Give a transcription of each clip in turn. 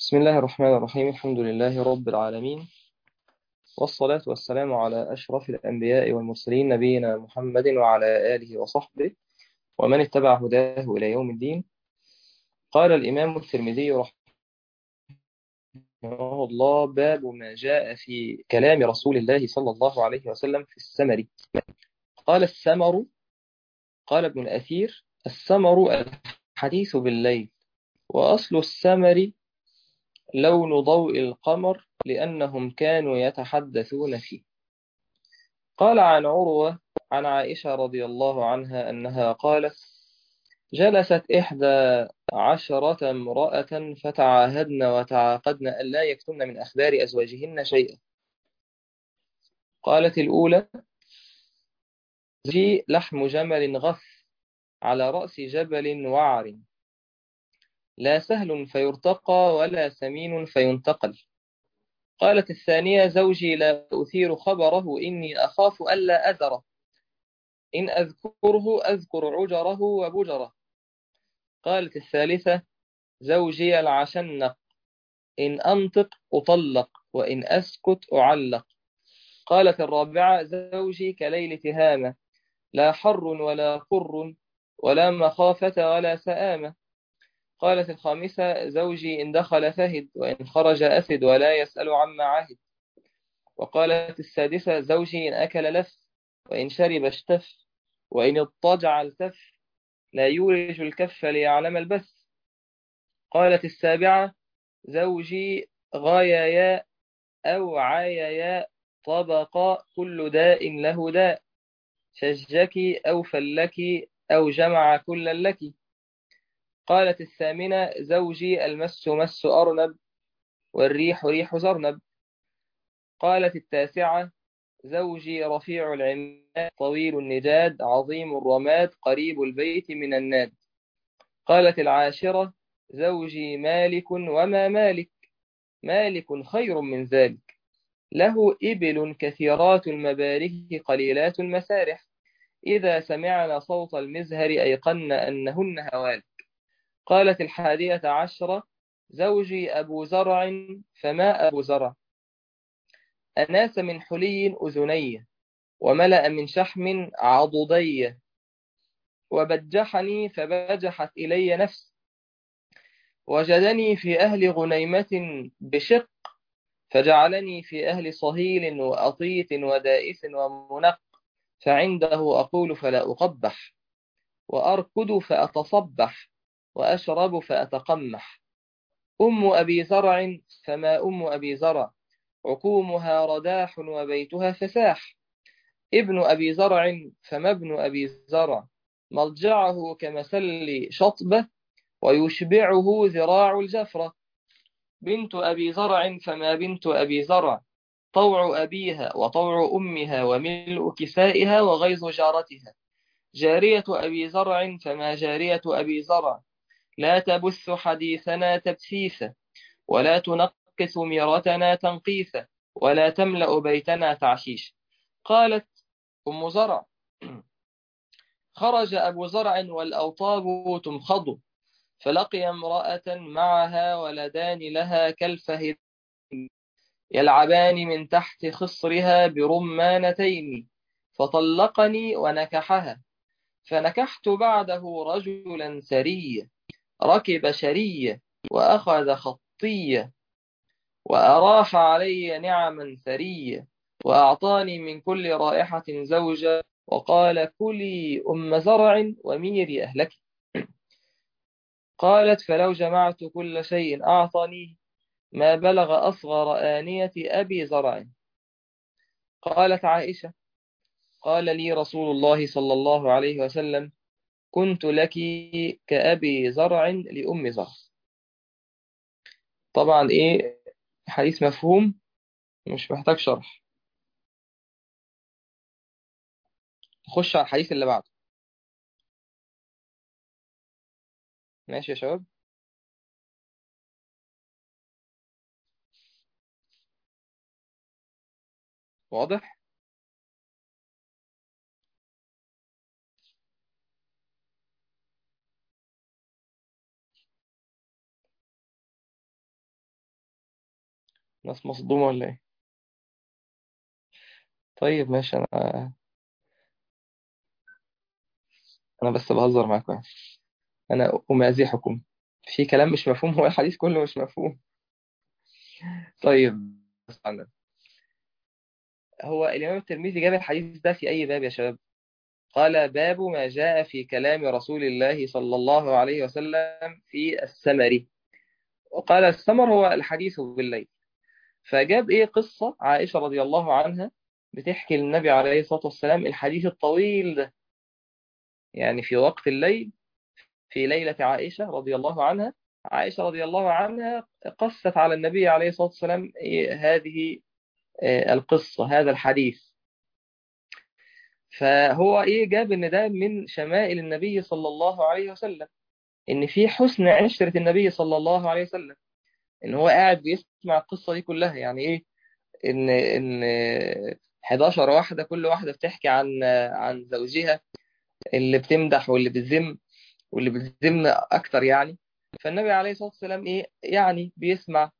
بسم الله الرحمن الرحيم الحمد لله رب العالمين والصلاة والسلام على أشرف الأنبياء والمرسلين نبينا محمد وعلى آله وصحبه ومن اتبع هداه إلى يوم الدين قال الإمام الترمذي رحمه الله باب ما جاء في كلام رسول الله صلى الله عليه وسلم في السمر قال السمر قال ابن الأثير السمر الحديث بالليل وأصل السمر لون ضوء القمر لأنهم كانوا يتحدثون فيه قال عن عروة عن عائشة رضي الله عنها أنها قالت جلست إحدى عشرة امرأة فتعاهدن وتعاقدن ألا يكتمن من أخبار أزواجهن شيئا قالت الأولى جي لحم جمل غث على رأس جبل وعر لا سهل فيرتقى ولا سمين فينتقل قالت الثانية زوجي لا أثير خبره إني أخاف ألا أذره إن أذكره أذكر عجره وبجره قالت الثالثة زوجي العشنق إن أنطق أطلق وإن أسكت أعلق قالت الرابعة زوجي كليل تهامة لا حر ولا قر ولا مخافة ولا سآمة قالت الخامسة زوجي إن دخل فهد وإن خرج أسد ولا يسأل عما عهد وقالت السادسة زوجي إن أكل لف وإن شرب اشتف وإن اضطجع التف لا يولج الكف ليعلم البث قالت السابعة زوجي غايا أو عايا طبق كل داء له داء شجك أو فلك أو جمع كل لك قالت الثامنة زوجي المس مس أرنب والريح ريح زرنب قالت التاسعة زوجي رفيع العماد طويل النجاد عظيم الرماد قريب البيت من الناد قالت العاشرة زوجي مالك وما مالك مالك خير من ذلك له إبل كثيرات المبارك قليلات المسارح إذا سمعن صوت المزهر أيقن أنهن هوالك قالت الحادية عشرة زوجي أبو زرع فما أبو زرع أناس من حلي أذني وملأ من شحم عضدي وبجحني فبجحت إلي نفس وجدني في أهل غنيمة بشق فجعلني في أهل صهيل وأطيت ودائس ومنق فعنده أقول فلا أقبح وأركض فأتصبح وأشرب فأتقمح أم أبي زرع فما أم أبي زرع عقومها رداح وبيتها فساح ابن أبي زرع فما ابن أبي زرع مضجعه كمسل شطبة ويشبعه ذراع الجفرة بنت أبي زرع فما بنت أبي زرع طوع أبيها وطوع أمها وملء كسائها وغيظ جارتها جارية أبي زرع فما جارية أبي زرع لا تبث حديثنا تبثيثا ولا تنقص ميرتنا تنقيثا ولا تملأ بيتنا تعشيش قالت أم زرع خرج أبو زرع والأوطاب تمخض فلقي امرأة معها ولدان لها كالفهد يلعبان من تحت خصرها برمانتين فطلقني ونكحها فنكحت بعده رجلا سريا ركب شرية وأخذ خطية وأراح علي نعما ثرية وأعطاني من كل رائحة زوجة وقال كلي أم زرع وميري أهلك قالت فلو جمعت كل شيء أعطاني ما بلغ أصغر آنية أبي زرع قالت عائشة قال لي رسول الله صلى الله عليه وسلم كنت لك كأبي زرع لأم زرع طبعا إيه حديث مفهوم مش محتاج شرح نخش على الحديث اللي بعده ماشي يا شباب واضح ناس مصدومة ولا ايه طيب ماشي انا انا بس بهزر معاكم يعني. انا امازحكم في كلام مش مفهوم هو الحديث كله مش مفهوم طيب بس عندنا. هو الامام الترمذي جاب الحديث ده في اي باب يا شباب قال باب ما جاء في كلام رسول الله صلى الله عليه وسلم في السمر وقال السمر هو الحديث بالليل فجاب ايه قصة عائشة رضي الله عنها بتحكي للنبي عليه الصلاة والسلام الحديث الطويل ده يعني في وقت الليل في ليلة عائشة رضي الله عنها عائشة رضي الله عنها قصت على النبي عليه الصلاة والسلام إيه هذه آه، القصة هذا الحديث فهو ايه جاب ان ده من شمائل النبي صلى الله عليه وسلم ان في حسن عشرة النبي صلى الله عليه وسلم ان هو قاعد بيسمع القصة دي كلها يعني ايه ان ان 11 واحدة كل واحدة بتحكي عن عن زوجها اللي بتمدح واللي بتذم واللي بتذم اكتر يعني فالنبي عليه الصلاة والسلام ايه يعني بيسمع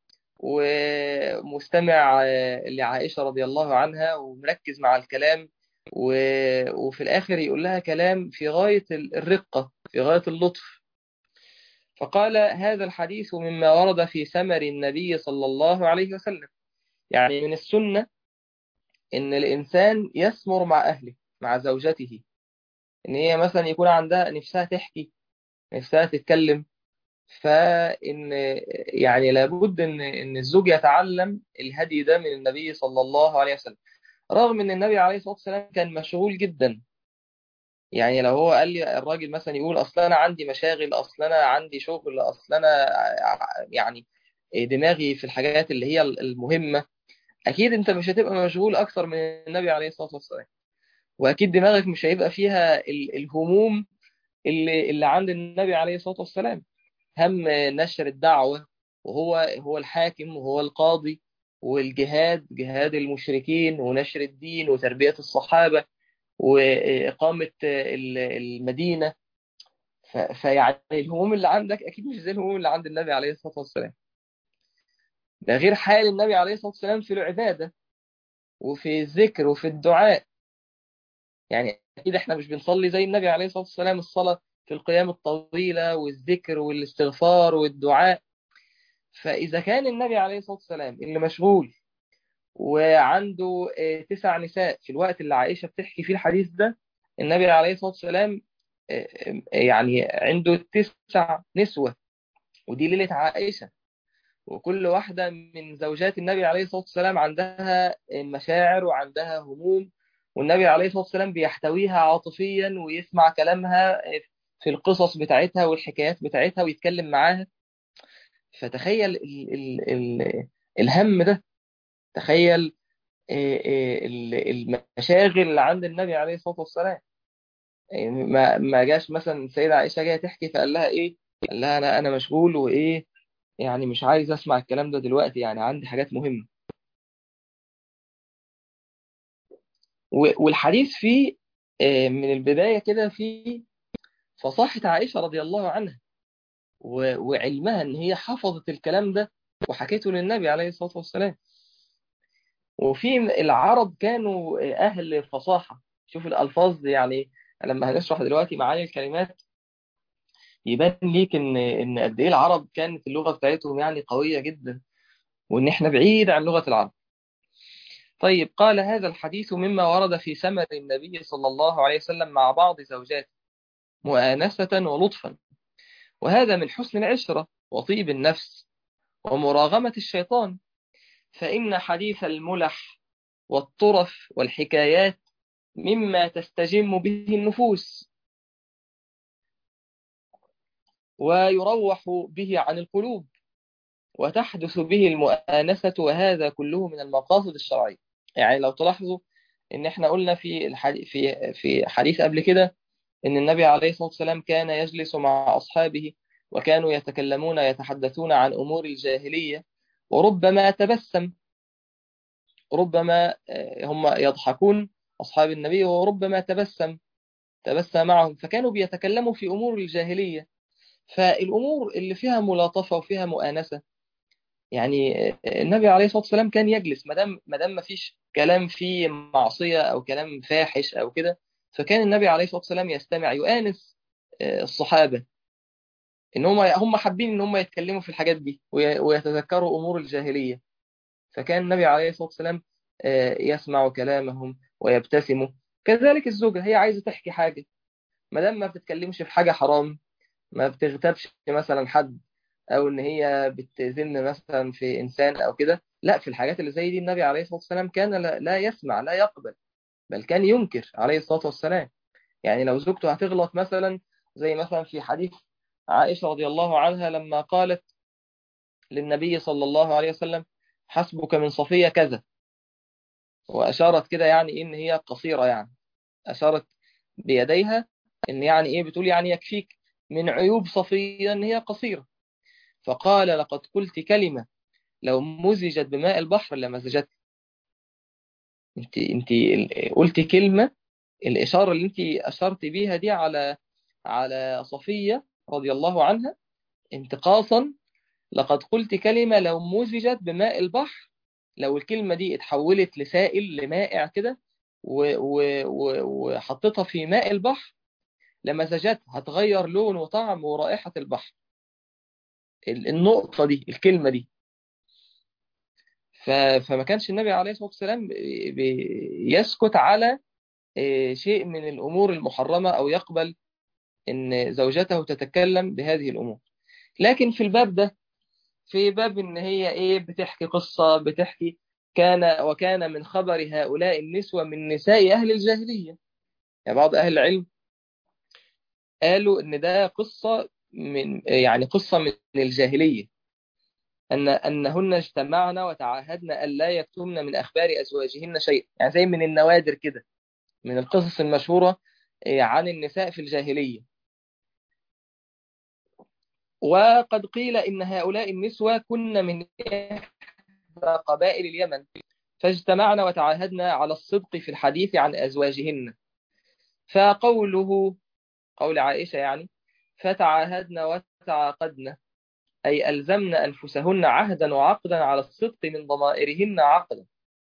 ومستمع لعائشة رضي الله عنها ومركز مع الكلام و... وفي الآخر يقول لها كلام في غاية الرقة في غاية اللطف فقال هذا الحديث مما ورد في سمر النبي صلى الله عليه وسلم يعني من السنة إن الإنسان يسمر مع أهله مع زوجته إن هي مثلا يكون عندها نفسها تحكي نفسها تتكلم فإن يعني لابد إن إن الزوج يتعلم الهدي ده من النبي صلى الله عليه وسلم رغم إن النبي عليه الصلاة والسلام كان مشغول جدا يعني لو هو قال لي الراجل مثلا يقول أصل أنا عندي مشاغل أصل أنا عندي شغل أصل أنا يعني دماغي في الحاجات اللي هي المهمة أكيد أنت مش هتبقى مشغول أكثر من النبي عليه الصلاة والسلام وأكيد دماغك مش هيبقى فيها الهموم اللي اللي عند النبي عليه الصلاة والسلام هم نشر الدعوة وهو هو الحاكم وهو القاضي والجهاد جهاد المشركين ونشر الدين وتربية الصحابة وإقامة المدينة فيعني الهموم اللي عندك أكيد مش زي الهموم اللي عند النبي عليه الصلاة والسلام ده غير حال النبي عليه الصلاة والسلام في العبادة وفي الذكر وفي الدعاء يعني أكيد إحنا مش بنصلي زي النبي عليه الصلاة والسلام الصلاة في القيام الطويلة والذكر والاستغفار والدعاء فإذا كان النبي عليه الصلاة والسلام اللي مشغول وعنده تسع نساء في الوقت اللي عائشة بتحكي فيه الحديث ده النبي عليه الصلاة والسلام يعني عنده تسع نسوة ودي ليلة عائشة وكل واحدة من زوجات النبي عليه الصلاة والسلام عندها مشاعر وعندها هموم والنبي عليه الصلاة والسلام بيحتويها عاطفيا ويسمع كلامها في القصص بتاعتها والحكايات بتاعتها ويتكلم معاها فتخيل ال ال ال الهم ده تخيل المشاغل اللي عند النبي عليه الصلاة والسلام ما ما جاش مثلا السيدة عائشة جاية تحكي فقال لها ايه قال لها انا انا مشغول وايه يعني مش عايز اسمع الكلام ده دلوقتي يعني عندي حاجات مهمة والحديث فيه من البداية كده في فصاحة عائشة رضي الله عنها وعلمها ان هي حفظت الكلام ده وحكيته للنبي عليه الصلاة والسلام وفي العرب كانوا اهل فصاحة شوف الالفاظ يعني لما هنشرح دلوقتي معاني الكلمات يبان ليك ان ان قد ايه العرب كانت اللغة بتاعتهم يعني قوية جدا وان احنا بعيد عن لغة العرب طيب قال هذا الحديث مما ورد في سمر النبي صلى الله عليه وسلم مع بعض زوجاته مؤانسة ولطفا وهذا من حسن العشرة وطيب النفس ومراغمة الشيطان فإن حديث الملح والطرف والحكايات مما تستجم به النفوس ويروح به عن القلوب وتحدث به المؤانسة وهذا كله من المقاصد الشرعية يعني لو تلاحظوا ان احنا قلنا في الحديث في في حديث قبل كده ان النبي عليه الصلاة والسلام كان يجلس مع اصحابه وكانوا يتكلمون يتحدثون عن امور الجاهلية وربما تبسم ربما هم يضحكون اصحاب النبي وربما تبسم تبسم معهم فكانوا بيتكلموا في امور الجاهلية فالامور اللي فيها ملاطفة وفيها مؤانسة يعني النبي عليه الصلاة والسلام كان يجلس ما دام ما دام ما فيش كلام فيه معصية أو كلام فاحش أو كده فكان النبي عليه الصلاة والسلام يستمع يؤانس الصحابة إن هم هم حابين إن هم يتكلموا في الحاجات دي ويتذكروا أمور الجاهلية فكان النبي عليه الصلاة والسلام يسمع كلامهم ويبتسم كذلك الزوجة هي عايزة تحكي حاجة ما دام ما بتتكلمش في حاجة حرام ما بتغتابش مثلا حد او ان هي بتذم مثلا في انسان او كده لا في الحاجات اللي زي دي النبي عليه الصلاه والسلام كان لا يسمع لا يقبل بل كان ينكر عليه الصلاه والسلام يعني لو زوجته هتغلط مثلا زي مثلا في حديث عائشه رضي الله عنها لما قالت للنبي صلى الله عليه وسلم حسبك من صفيه كذا واشارت كده يعني ان هي قصيره يعني اشارت بيديها ان يعني ايه بتقول يعني يكفيك من عيوب صفيه ان هي قصيره فقال لقد قلت كلمة لو مزجت بماء البحر لمزجت انت انت قلت كلمة الإشارة اللي انت أشرت بيها دي على على صفية رضي الله عنها انتقاصا لقد قلت كلمة لو مزجت بماء البحر لو الكلمة دي اتحولت لسائل لمائع كده وحطيتها في ماء البحر لمزجت هتغير لون وطعم ورائحة البحر النقطة دي الكلمة دي فما كانش النبي عليه الصلاة والسلام يسكت على شيء من الأمور المحرمة أو يقبل أن زوجته تتكلم بهذه الأمور لكن في الباب ده في باب أن هي إيه بتحكي قصة بتحكي كان وكان من خبر هؤلاء النسوة من نساء أهل الجاهلية يعني بعض أهل العلم قالوا أن ده قصة من يعني قصة من الجاهلية أن أنهن اجتمعن وتعاهدن ألا يكتمن من أخبار أزواجهن شيء يعني زي من النوادر كده من القصص المشهورة عن النساء في الجاهلية وقد قيل إن هؤلاء النسوة كن من قبائل اليمن فاجتمعن وتعاهدن على الصدق في الحديث عن أزواجهن فقوله قول عائشة يعني فتعاهدن وتعاقدن أي ألزمن أنفسهن عهدا وعقدا على الصدق من ضمائرهن عقدا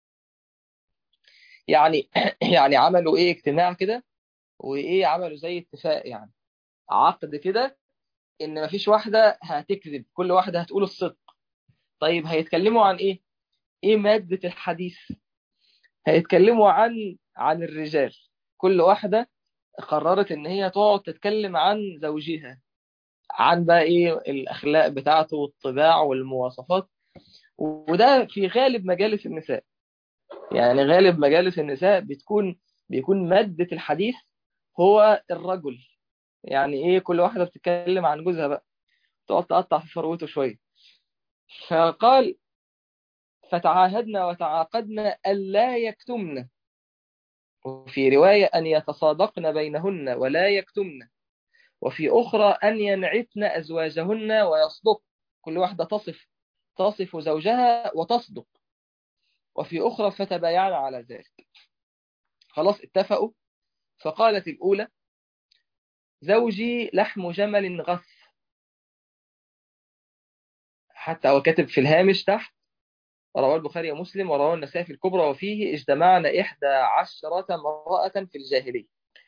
يعني يعني عملوا إيه اجتماع كده وإيه عملوا زي اتفاق يعني عقد كده إن مفيش واحدة هتكذب كل واحدة هتقول الصدق طيب هيتكلموا عن إيه؟ إيه مادة الحديث؟ هيتكلموا عن عن الرجال كل واحدة قررت ان هي تقعد تتكلم عن زوجها عن بقى ايه الاخلاق بتاعته والطباع والمواصفات وده في غالب مجالس النساء يعني غالب مجالس النساء بتكون بيكون مادة الحديث هو الرجل يعني ايه كل واحدة بتتكلم عن جوزها بقى تقعد تقطع في فروته شوية فقال فتعاهدنا وتعاقدنا ألا يكتمن وفي رواية أن يتصادقن بينهن ولا يكتمن وفي أخرى أن ينعتن أزواجهن ويصدق كل واحدة تصف تصف زوجها وتصدق وفي أخرى فتبايعن على ذلك خلاص اتفقوا فقالت الأولى زوجي لحم جمل غث حتى هو كاتب في الهامش تحت رواه البخاري ومسلم ورواه النسائي في الكبرى وفيه اجتمعنا إحدى عشرة امرأة في الجاهلية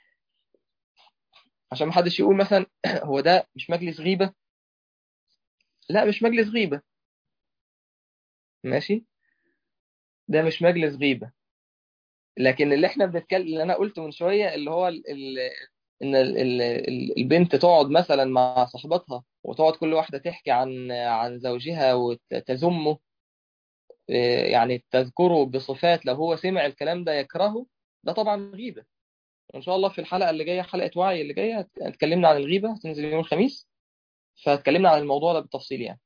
عشان ما حدش يقول مثلا هو ده مش مجلس غيبة لا مش مجلس غيبة ماشي ده مش مجلس غيبة لكن اللي احنا بنتكلم اللي انا قلته من شوية اللي هو ال ال ان ال ال البنت تقعد مثلا مع صاحبتها وتقعد كل واحدة تحكي عن عن زوجها وتذمه يعني تذكره بصفات لو هو سمع الكلام ده يكرهه ده طبعا غيبة وإن شاء الله في الحلقة اللي جاية حلقة وعي اللي جاية هتكلمنا عن الغيبة هتنزل يوم الخميس فهتكلمنا عن الموضوع ده بالتفصيل يعني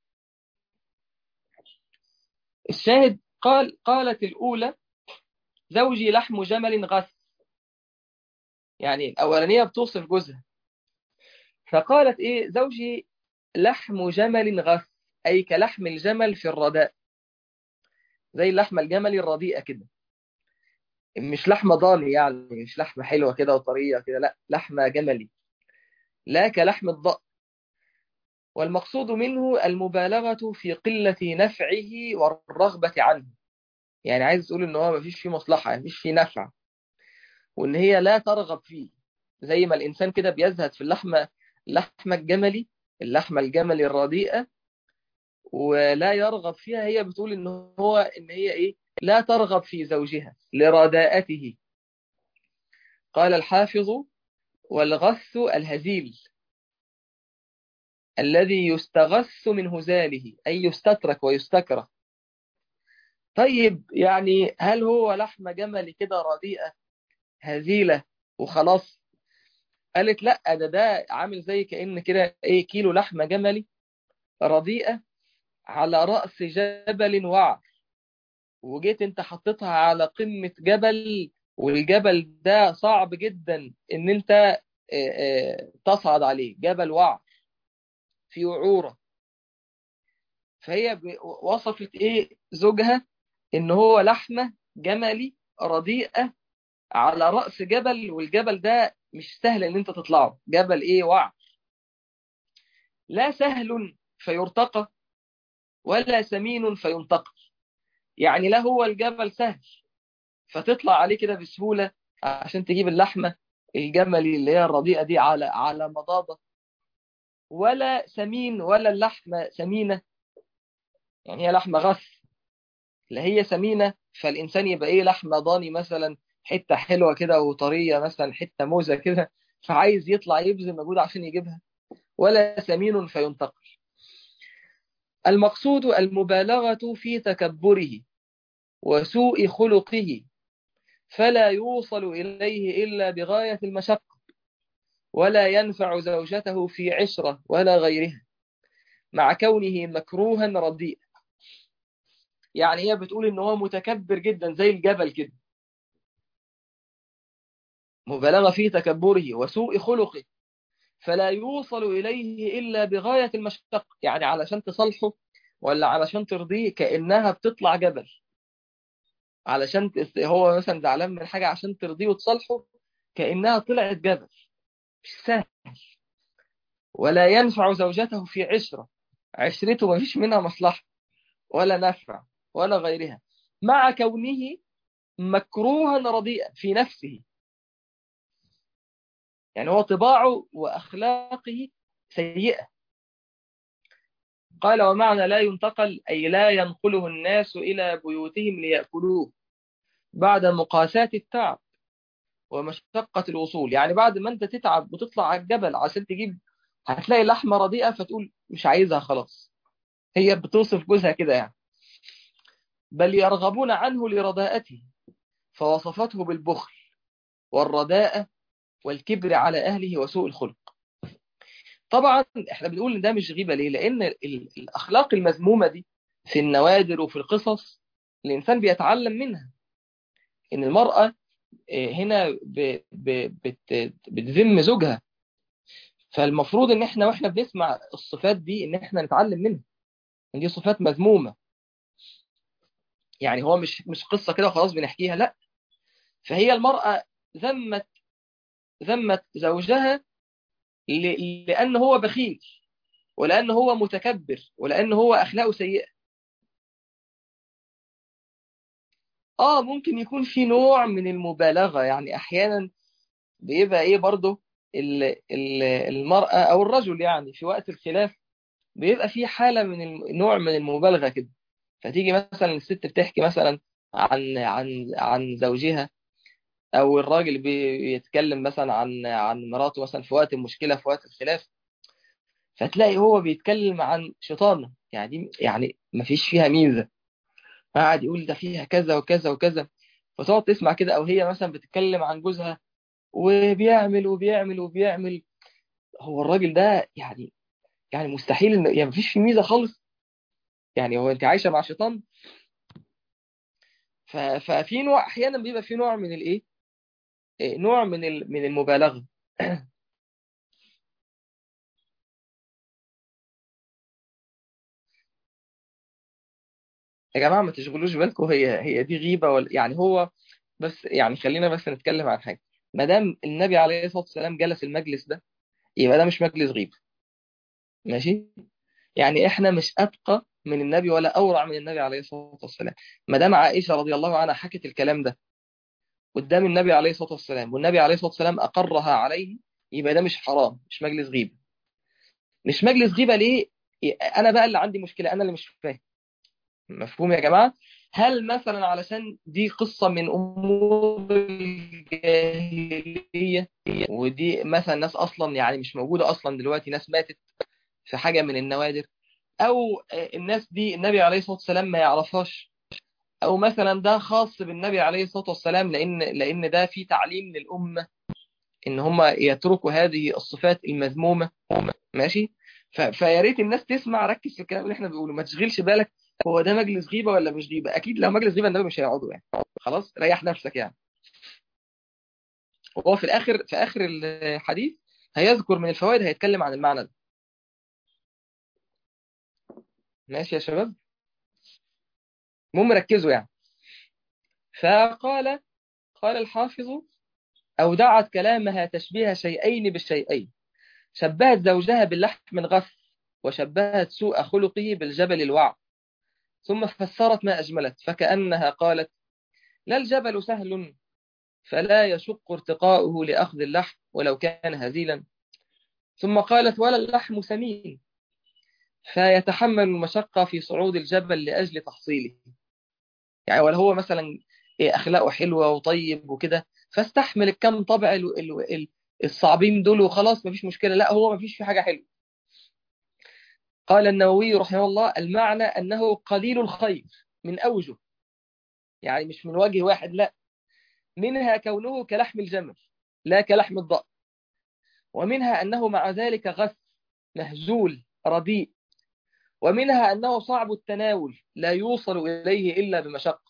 الشاهد قال قالت الأولى زوجي لحم جمل غث يعني الأولانية بتوصف جوزها فقالت إيه زوجي لحم جمل غث أي كلحم الجمل في الرداء زي اللحمة الجملي الرديئة كده مش لحمة ضاني يعني مش لحمة حلوة كده وطرية كده لا لحمة جملي لا كلحم الضأن والمقصود منه المبالغة في قلة نفعه والرغبة عنه يعني عايز تقول ان هو مفيش فيه مصلحة مفيش فيه نفع وان هي لا ترغب فيه زي ما الانسان كده بيزهد في اللحمة اللحمة الجملي اللحمة الجملي الرديئة ولا يرغب فيها هي بتقول ان هو ان هي ايه لا ترغب في زوجها لرداءته قال الحافظ والغث الهزيل الذي يستغث من هزاله أي يستترك ويستكره طيب يعني هل هو لحمة جمل كده رديئة هزيلة وخلاص قالت لا ده ده عامل زي كأن كده ايه كيلو لحمة جملي رديئة على رأس جبل وعر وجيت انت حطيتها على قمة جبل والجبل ده صعب جدا ان انت تصعد عليه جبل وعر في وعورة فهي وصفت ايه زوجها ان هو لحمة جملي رديئة على رأس جبل والجبل ده مش سهل ان انت تطلعه جبل ايه وعر لا سهل فيرتقى ولا سمين فينتقل يعني لا هو الجبل سهل فتطلع عليه كده بسهولة عشان تجيب اللحمة الجملي اللي هي الرديئة دي على على مضاضة ولا سمين ولا اللحمة سمينة يعني هي لحمة غث لا هي سمينة فالإنسان يبقى إيه لحمة ضاني مثلا حتة حلوة كده وطرية مثلا حتة موزة كده فعايز يطلع يبذل مجهود عشان يجيبها ولا سمين فينتقل المقصود المبالغة في تكبره وسوء خلقه فلا يوصل إليه إلا بغاية المشقة ولا ينفع زوجته في عشرة ولا غيرها مع كونه مكروها رديئا يعني هي بتقول إن هو متكبر جدا زي الجبل كده مبالغة في تكبره وسوء خلقه فلا يوصل إليه إلا بغاية المشقة يعني علشان تصلحه ولا علشان ترضيه كأنها بتطلع جبل علشان هو مثلا زعلان من حاجة عشان ترضيه وتصالحه كأنها طلعت جبل مش سهل ولا ينفع زوجته في عشرة عشرته ما فيش منها مصلحة ولا نفع ولا غيرها مع كونه مكروها رديئا في نفسه يعني هو طباعه وأخلاقه سيئة قال ومعنى لا ينتقل أي لا ينقله الناس إلى بيوتهم ليأكلوه بعد مقاسات التعب ومشقة الوصول يعني بعد ما أنت تتعب وتطلع على الجبل عشان تجيب هتلاقي لحمة رديئة فتقول مش عايزها خلاص هي بتوصف جوزها كده يعني بل يرغبون عنه لرداءته فوصفته بالبخل والرداءة والكبر على أهله وسوء الخلق طبعا احنا بنقول ان ده مش غيبة ليه لان الأخلاق المذمومة دي في النوادر وفي القصص الإنسان بيتعلم منها ان المرأة هنا بتذم زوجها فالمفروض ان احنا واحنا بنسمع الصفات دي ان احنا نتعلم منها ان دي صفات مذمومة يعني هو مش مش قصة كده وخلاص بنحكيها لا فهي المرأة ذمت ذمت زوجها لأن هو بخيل ولأن هو متكبر ولأن هو أخلاقه سيئة آه ممكن يكون في نوع من المبالغة يعني أحيانا بيبقى إيه برضه المرأة أو الرجل يعني في وقت الخلاف بيبقى في حالة من نوع من المبالغة كده فتيجي مثلا الست بتحكي مثلا عن عن عن زوجها او الراجل بيتكلم مثلا عن عن مراته مثلا في وقت المشكله في وقت الخلاف فتلاقي هو بيتكلم عن شيطانه يعني يعني ما فيش فيها ميزه قاعد يقول ده فيها كذا وكذا وكذا فتقعد تسمع كده او هي مثلا بتتكلم عن جوزها وبيعمل وبيعمل وبيعمل هو الراجل ده يعني يعني مستحيل ان يعني ما فيش فيه ميزه خالص يعني هو انت عايشه مع شيطان ففي نوع احيانا بيبقى في نوع من الايه نوع من من المبالغه يا جماعه ما تشغلوش بالكم هي هي دي غيبه ولا يعني هو بس يعني خلينا بس نتكلم عن حاجه ما دام النبي عليه الصلاه والسلام جلس المجلس ده يبقى ده مش مجلس غيبه ماشي يعني احنا مش اتقى من النبي ولا اورع من النبي عليه الصلاه والسلام ما دام عائشه رضي الله عنها حكت الكلام ده قدام النبي عليه الصلاه والسلام والنبي عليه الصلاه والسلام اقرها عليه يبقى ده مش حرام مش مجلس غيبه مش مجلس غيبه ليه انا بقى اللي عندي مشكله انا اللي مش فاهم مفهوم يا جماعه هل مثلا علشان دي قصه من امور الجاهليه ودي مثلا ناس اصلا يعني مش موجوده اصلا دلوقتي ناس ماتت في حاجه من النوادر او الناس دي النبي عليه الصلاه والسلام ما يعرفهاش او مثلا ده خاص بالنبي عليه الصلاه والسلام لان لان ده في تعليم للامه ان هم يتركوا هذه الصفات المذمومه ماشي فيا ريت الناس تسمع ركز في الكلام اللي احنا بنقوله ما تشغلش بالك هو ده مجلس غيبه ولا مش غيبه اكيد لو مجلس غيبه النبي مش هيقعدوا يعني خلاص ريح نفسك يعني وهو في الاخر في اخر الحديث هيذكر من الفوائد هيتكلم عن المعنى ده ماشي يا شباب المهم ركزوا يعني فقال قال الحافظ أودعت كلامها تشبيه شيئين بالشيئين شبهت زوجها باللحم الغث وشبهت سوء خلقه بالجبل الوعر ثم فسرت ما أجملت فكأنها قالت لا الجبل سهل فلا يشق ارتقاؤه لأخذ اللحم ولو كان هزيلا ثم قالت ولا اللحم سمين فيتحمل المشقة في صعود الجبل لأجل تحصيله يعني ولا هو مثلا أخلاقه حلوة وطيب وكده فاستحمل الكم طبع الصعبين دول وخلاص مفيش مشكلة لا هو مفيش في حاجة حلوة قال النووي رحمه الله المعنى أنه قليل الخير من أوجه يعني مش من وجه واحد لا منها كونه كلحم الجمل لا كلحم الضأن ومنها أنه مع ذلك غث مهزول رديء ومنها أنه صعب التناول لا يوصل إليه إلا بمشقة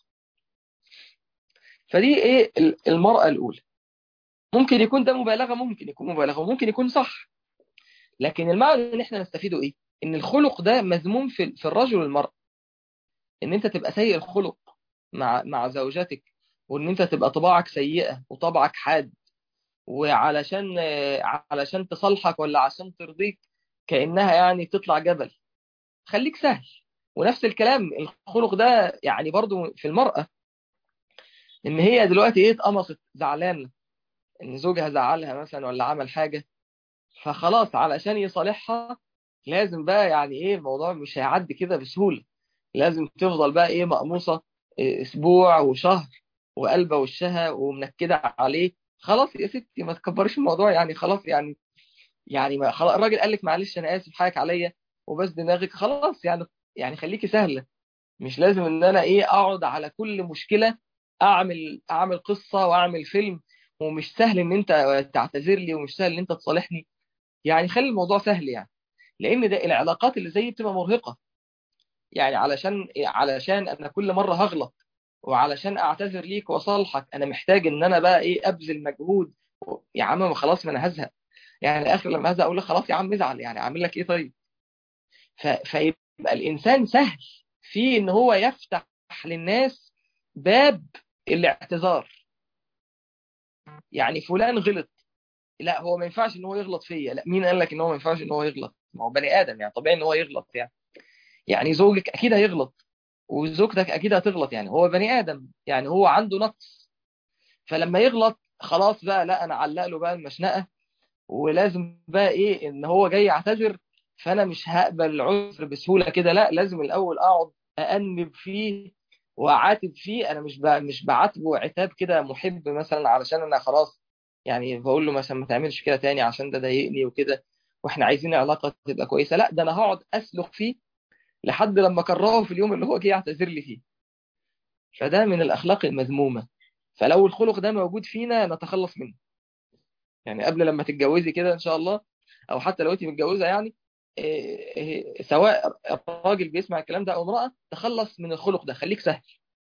فدي إيه المرأة الأولى ممكن يكون ده مبالغة ممكن يكون مبالغة وممكن يكون صح لكن المعنى اللي احنا نستفيده إيه إن الخلق ده مذموم في, في الرجل والمرأة إن أنت تبقى سيء الخلق مع مع زوجاتك وإن أنت تبقى طباعك سيئة وطبعك حاد وعلشان علشان تصلحك ولا عشان ترضيك كأنها يعني تطلع جبل خليك سهل ونفس الكلام الخلق ده يعني برضو في المرأة ان هي دلوقتي ايه اتقمصت زعلانة ان زوجها زعلها مثلا ولا عمل حاجة فخلاص علشان يصالحها لازم بقى يعني ايه الموضوع مش هيعدي كده بسهولة لازم تفضل بقى ايه مقموصة إيه اسبوع وشهر وقلبة وشها ومنكدة عليه خلاص يا ستي ما تكبرش الموضوع يعني خلاص يعني يعني ما خلاص الراجل قال لك معلش انا اسف حقك عليا وبس دماغك خلاص يعني يعني خليكي سهله مش لازم ان انا ايه اقعد على كل مشكله اعمل اعمل قصه واعمل فيلم ومش سهل ان انت تعتذر لي ومش سهل ان انت تصالحني يعني خلي الموضوع سهل يعني لان ده العلاقات اللي زي بتبقى مرهقه يعني علشان علشان انا كل مره هغلط وعلشان اعتذر ليك واصالحك انا محتاج ان انا بقى ايه ابذل مجهود يا عم خلاص ما انا هزهق يعني اخر لما هزهق اقول لك خلاص يا عم ازعل يعني اعمل لك ايه طيب فيبقى الإنسان سهل في إن هو يفتح للناس باب الاعتذار يعني فلان غلط لا هو ما ينفعش إن هو يغلط فيا لا مين قال لك إن هو ما ينفعش إن هو يغلط ما هو بني آدم يعني طبيعي إن هو يغلط يعني يعني زوجك أكيد هيغلط وزوجتك أكيد هتغلط يعني هو بني آدم يعني هو عنده نقص فلما يغلط خلاص بقى لا أنا علق له بقى المشنقة ولازم بقى إيه إن هو جاي يعتذر فانا مش هقبل العذر بسهوله كده لا لازم الاول اقعد أأنب فيه واعاتب فيه انا مش مش بعاتبه عتاب كده محب مثلا علشان انا خلاص يعني بقول له مثلا ما تعملش كده تاني عشان ده ضايقني وكده واحنا عايزين علاقه تبقى كويسه لا ده انا هقعد اسلخ فيه لحد لما اكرهه في اليوم اللي هو جه يعتذر لي فيه فده من الاخلاق المذمومه فلو الخلق ده موجود فينا نتخلص منه يعني قبل لما تتجوزي كده ان شاء الله او حتى لو انت متجوزه يعني سواء الراجل بيسمع الكلام ده او امرأة تخلص من الخلق ده خليك سهل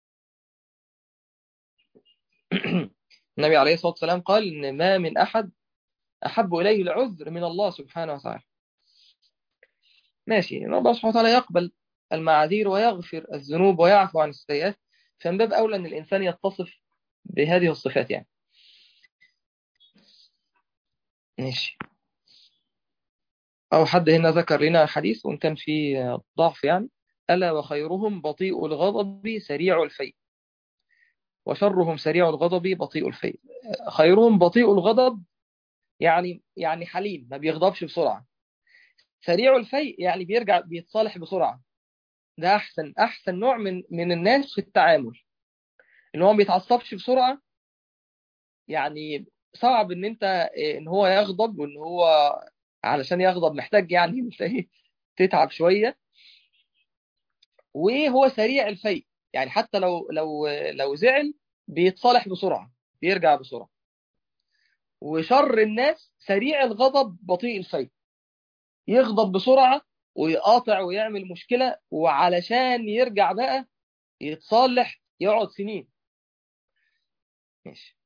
النبي عليه الصلاة والسلام قال إن ما من أحد أحب إليه العذر من الله سبحانه وتعالى ماشي إن الله سبحانه وتعالى يقبل المعاذير ويغفر الذنوب ويعفو عن السيئات فمن باب أولى أن الإنسان يتصف بهذه الصفات يعني ماشي أو حد هنا ذكر لنا حديث وإن كان فيه ضعف يعني ألا وخيرهم بطيء الغضب سريع الفيء وشرهم سريع الغضب بطيء الفيء خيرهم بطيء الغضب يعني يعني حليم ما بيغضبش بسرعة سريع الفيء يعني بيرجع بيتصالح بسرعة ده أحسن أحسن نوع من من الناس في التعامل إن هو ما بيتعصبش بسرعة يعني صعب إن أنت إن هو يغضب وإن هو علشان يغضب محتاج يعني انت ايه تتعب شويه وهو سريع الفيء يعني حتى لو لو لو زعل بيتصالح بسرعه بيرجع بسرعه وشر الناس سريع الغضب بطيء الفيء يغضب بسرعه ويقاطع ويعمل مشكله وعلشان يرجع بقى يتصالح يقعد سنين ماشي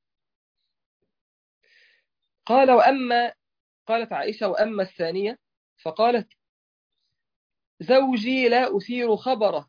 قال واما قالت عائشة وأما الثانية فقالت زوجي لا أثير خبره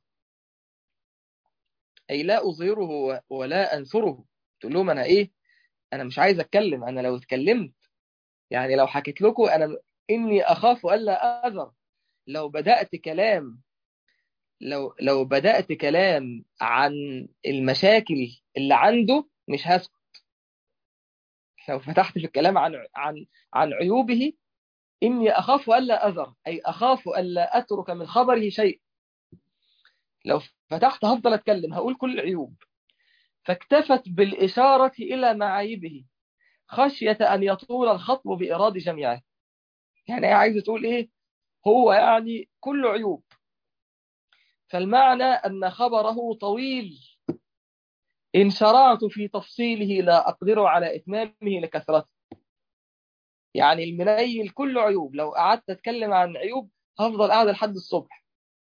أي لا أظهره ولا أنثره تقول لهم أنا إيه أنا مش عايز أتكلم أنا لو اتكلمت يعني لو حكيت لكم أنا إني أخاف ألا أذر لو بدأت كلام لو لو بدأت كلام عن المشاكل اللي عنده مش هسكت لو فتحت في الكلام عن عن عن عيوبه إني أخاف ألا أذر أي أخاف ألا أترك من خبره شيء لو فتحت هفضل أتكلم هقول كل العيوب فاكتفت بالإشارة إلى معايبه خشية أن يطول الخطب بإراد جميعه يعني هي عايزة تقول إيه هو يعني كل عيوب فالمعنى أن خبره طويل إن شرعت في تفصيله لا أقدر على إتمامه لكثرته يعني المنيل كله عيوب لو قعدت أتكلم عن عيوب هفضل قاعد لحد الصبح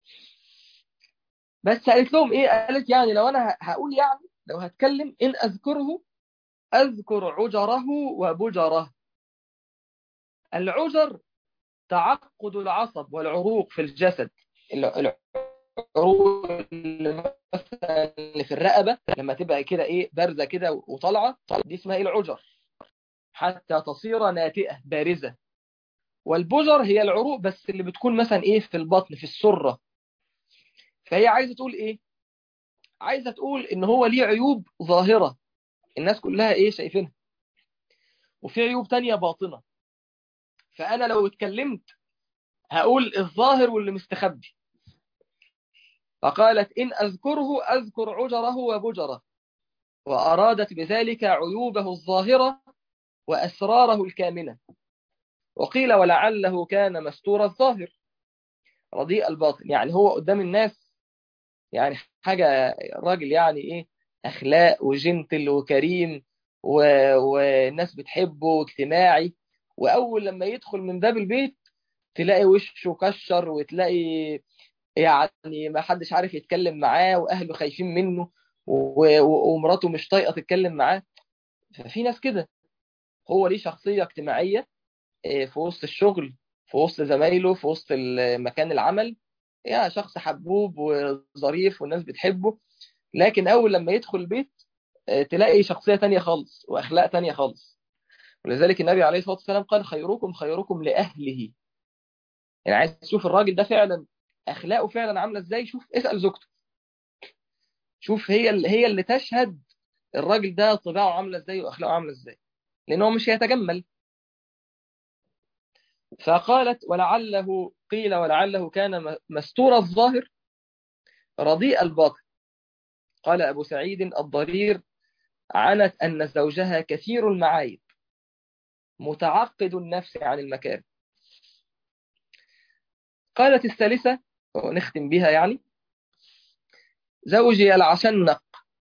بس قالت لهم إيه قالت يعني لو أنا هقول يعني لو هتكلم إن أذكره أذكر عجره وبجره العجر تعقد العصب والعروق في الجسد العروق اللي مثلا في الرقبة لما تبقى كده إيه بارزة كده وطالعة دي اسمها إيه العجر حتى تصير ناتئة بارزة والبجر هي العروق بس اللي بتكون مثلا إيه في البطن في السرة فهي عايزة تقول إيه عايزة تقول إن هو ليه عيوب ظاهرة الناس كلها إيه شايفينها وفي عيوب تانية باطنة فأنا لو اتكلمت هقول الظاهر واللي مستخبي فقالت إن أذكره أذكر عجره وبجره وأرادت بذلك عيوبه الظاهرة وأسراره الكامنة وقيل ولعله كان مستور الظاهر رديء الباطن يعني هو قدام الناس يعني حاجة راجل يعني إيه أخلاق وجنتل وكريم و... والناس بتحبه واجتماعي وأول لما يدخل من باب البيت تلاقي وشه كشر وتلاقي يعني ما حدش عارف يتكلم معاه واهله خايفين منه ومراته مش طايقه تتكلم معاه ففي ناس كده هو ليه شخصيه اجتماعيه في وسط الشغل في وسط زمايله في وسط مكان العمل يعني شخص حبوب وظريف والناس بتحبه لكن اول لما يدخل البيت تلاقي شخصيه تانية خالص واخلاق تانية خالص ولذلك النبي عليه الصلاه والسلام قال خيركم خيركم لاهله يعني عايز تشوف الراجل ده فعلا اخلاقه فعلا عامله ازاي شوف اسال زوجته شوف هي اللي هي اللي تشهد الراجل ده طباعه عامله ازاي واخلاقه عامله ازاي لان هو مش هيتجمل فقالت ولعله قيل ولعله كان مستور الظاهر رديء الباطن قال ابو سعيد الضرير عنت ان زوجها كثير المعايب متعقد النفس عن المكارم قالت الثالثة ونختم بها يعني زوجي العشنق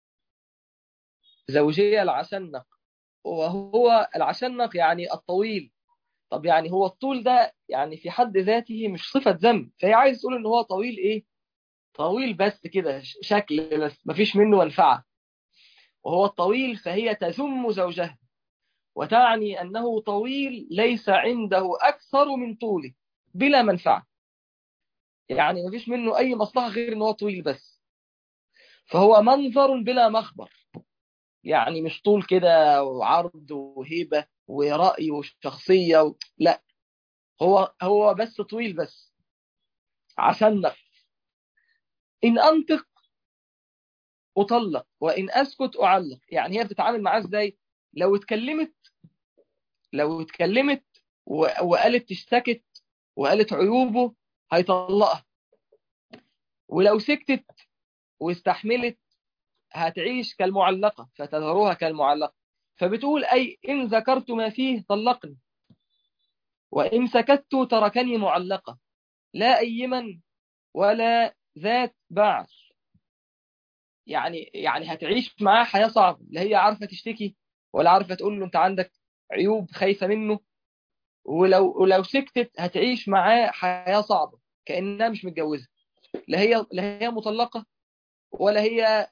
زوجي العشنق وهو العشنق يعني الطويل طب يعني هو الطول ده يعني في حد ذاته مش صفة ذنب فهي عايز تقول ان هو طويل ايه طويل بس كده شكل بس مفيش منه منفعة وهو الطويل فهي تذم زوجها وتعني أنه طويل ليس عنده أكثر من طوله بلا منفعة يعني مفيش منه أي مصلحة غير أنه طويل بس فهو منظر بلا مخبر يعني مش طول كده وعرض وهيبة ورأي وشخصية و... لا هو هو بس طويل بس عشان نقف إن أنطق أطلق وإن أسكت أعلق يعني هي بتتعامل معاه إزاي لو اتكلمت لو اتكلمت وقالت تشتكت وقالت عيوبه هيطلقها ولو سكتت واستحملت هتعيش كالمعلقة فتذروها كالمعلقة فبتقول أي إن ذكرت ما فيه طلقني وإن سكت تركني معلقة لا أيمن ولا ذات بعث يعني يعني هتعيش معاه حياة صعبة لا هي عارفة تشتكي ولا عارفة تقول له أنت عندك عيوب خايفة منه ولو ولو سكتت هتعيش معاه حياة صعبة كأنها مش متجوزة لا هي لا هي مطلقة ولا هي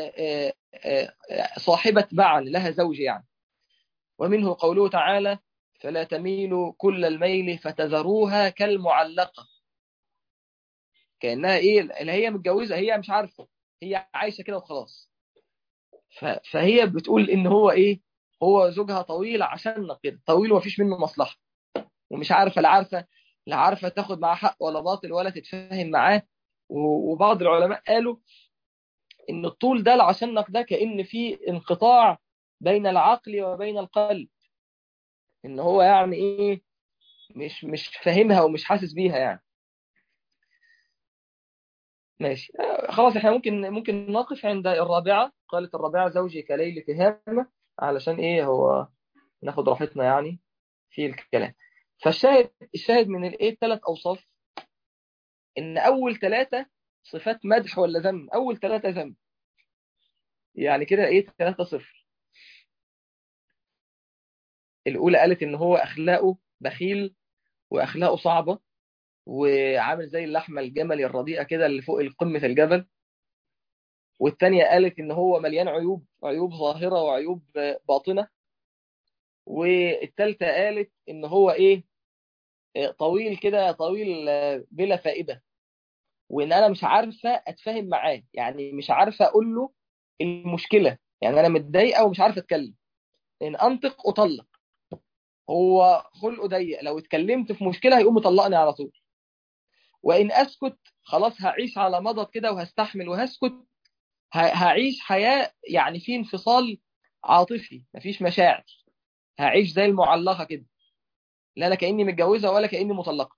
صاحبة بعل لها زوج يعني ومنه قوله تعالى فلا تميلوا كل الميل فتذروها كالمعلقة كأنها إيه لا هي متجوزة هي مش عارفة هي عايشة كده وخلاص فهي بتقول إن هو إيه هو زوجها طويل عشان كده طويل ومفيش منه مصلحة ومش عارفة لا عارفة لا عارفة تاخد معاه حق ولا باطل ولا تتفاهم معاه وبعض العلماء قالوا ان الطول ده العشنق ده كأن في انقطاع بين العقل وبين القلب ان هو يعني ايه مش مش فاهمها ومش حاسس بيها يعني ماشي خلاص احنا ممكن ممكن نقف عند الرابعة قالت الرابعة زوجي كليل تهامة علشان ايه هو ناخد راحتنا يعني في الكلام فالشاهد الشاهد من الايه الثلاث اوصاف ان اول ثلاثة صفات مدح ولا ذم اول ثلاثة ذم يعني كده ايه ثلاثة صفر الاولى قالت ان هو اخلاقه بخيل واخلاقه صعبة وعامل زي اللحمة الجملي الرديئة كده اللي فوق قمة الجبل والثانية قالت ان هو مليان عيوب عيوب ظاهرة وعيوب باطنة والثالثة قالت ان هو ايه طويل كده طويل بلا فائدة وان انا مش عارفة اتفاهم معاه يعني مش عارفة اقول له المشكلة يعني انا متضايقة ومش عارفة اتكلم ان انطق اطلق هو خلقه ضيق لو اتكلمت في مشكلة هيقوم مطلقني على طول وان اسكت خلاص هعيش على مضض كده وهستحمل وهسكت هعيش حياة يعني في انفصال عاطفي مفيش مشاعر هعيش زي المعلقة كده لا انا كاني متجوزه ولا كاني مطلقه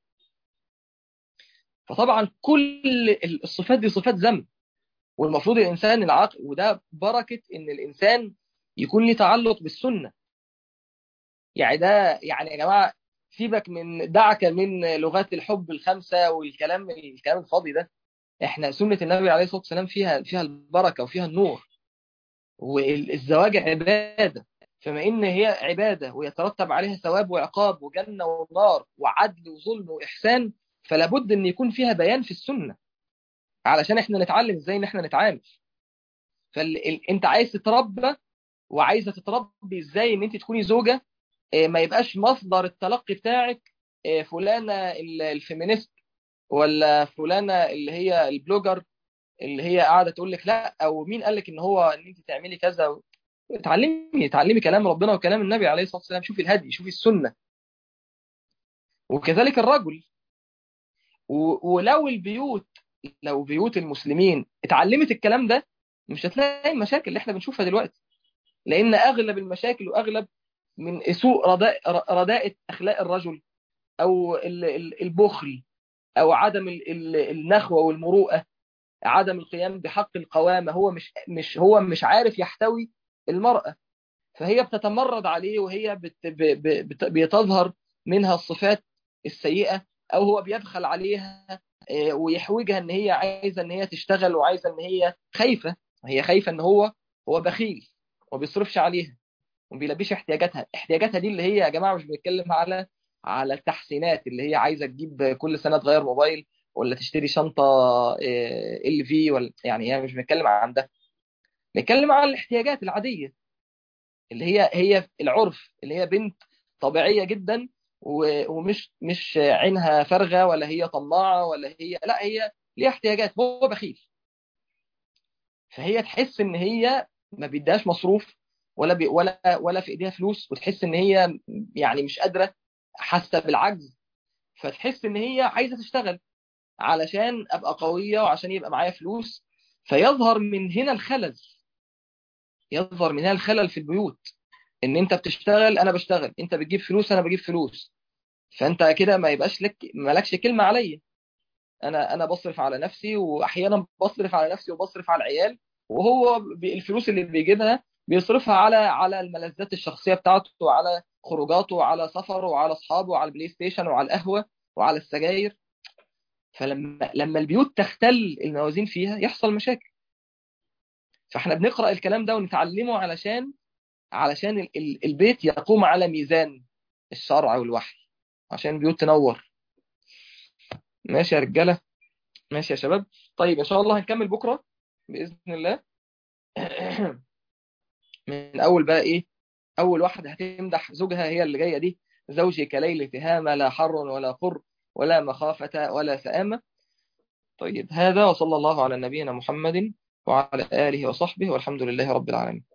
فطبعا كل الصفات دي صفات ذنب والمفروض الانسان العاقل وده بركه ان الانسان يكون له تعلق بالسنه يعني ده يعني يا جماعه سيبك من دعك من لغات الحب الخمسه والكلام الكلام الفاضي ده احنا سنه النبي عليه الصلاه والسلام فيها فيها البركه وفيها النور والزواج عباده فما إن هي عبادة ويترتب عليها ثواب وعقاب وجنة ونار وعدل وظلم وإحسان فلا بد أن يكون فيها بيان في السنة علشان إحنا نتعلم إزاي إن إحنا نتعامل فأنت عايز تتربى وعايزة تتربي إزاي إن أنت تكوني زوجة ما يبقاش مصدر التلقي بتاعك فلانة الفيمينيست ولا فلانة اللي هي البلوجر اللي هي قاعدة تقول لك لا أو مين قال لك إن هو إن أنت تعملي كذا اتعلمي اتعلمي كلام ربنا وكلام النبي عليه الصلاة والسلام شوفي الهدي شوفي السنة وكذلك الرجل ولو البيوت لو بيوت المسلمين اتعلمت الكلام ده مش هتلاقي المشاكل اللي احنا بنشوفها دلوقتي لان اغلب المشاكل واغلب من سوء رداءة اخلاق الرجل او البخل او عدم النخوة والمروءة عدم القيام بحق القوامة هو مش مش هو مش عارف يحتوي المرأة فهي بتتمرد عليه وهي بت بت بتظهر منها الصفات السيئة أو هو بيبخل عليها ويحوجها ان هي عايزة ان هي تشتغل وعايزة ان هي خايفة هي خايفة ان هو هو بخيل وما بيصرفش عليها وما بيلبيش احتياجاتها احتياجاتها دي اللي هي يا جماعة مش بنتكلم على على التحسينات اللي هي عايزة تجيب كل سنة تغير موبايل ولا تشتري شنطة ال في ولا يعني هي مش بنتكلم عن ده نتكلم عن الاحتياجات العادية اللي هي هي العرف اللي هي بنت طبيعية جدا ومش مش عينها فارغة ولا هي طماعة ولا هي لا هي ليها احتياجات هو بخيل فهي تحس ان هي ما بيداش مصروف ولا بي ولا ولا في ايديها فلوس وتحس ان هي يعني مش قادرة حاسة بالعجز فتحس ان هي عايزه تشتغل علشان ابقى قويه وعشان يبقى معايا فلوس فيظهر من هنا الخلل يظهر من هنا الخلل في البيوت ان انت بتشتغل انا بشتغل انت بتجيب فلوس انا بجيب فلوس فانت كده ما يبقاش لك مالكش كلمه عليا انا انا بصرف على نفسي واحيانا بصرف على نفسي وبصرف على العيال وهو الفلوس اللي بيجيبها بيصرفها على على الملذات الشخصيه بتاعته وعلى خروجاته وعلى سفره وعلى اصحابه وعلى البلاي ستيشن وعلى القهوه وعلى السجاير فلما لما البيوت تختل الموازين فيها يحصل مشاكل فاحنا بنقرا الكلام ده ونتعلمه علشان علشان البيت يقوم على ميزان الشرع والوحي عشان البيوت تنور ماشي يا رجاله ماشي يا شباب طيب ان شاء الله هنكمل بكره باذن الله من اول بقى ايه اول واحده هتمدح زوجها هي اللي جايه دي زوجي كليل تهامه لا حر ولا قر ولا مخافه ولا سآمه طيب هذا وصلى الله على نبينا محمد وعلى اله وصحبه والحمد لله رب العالمين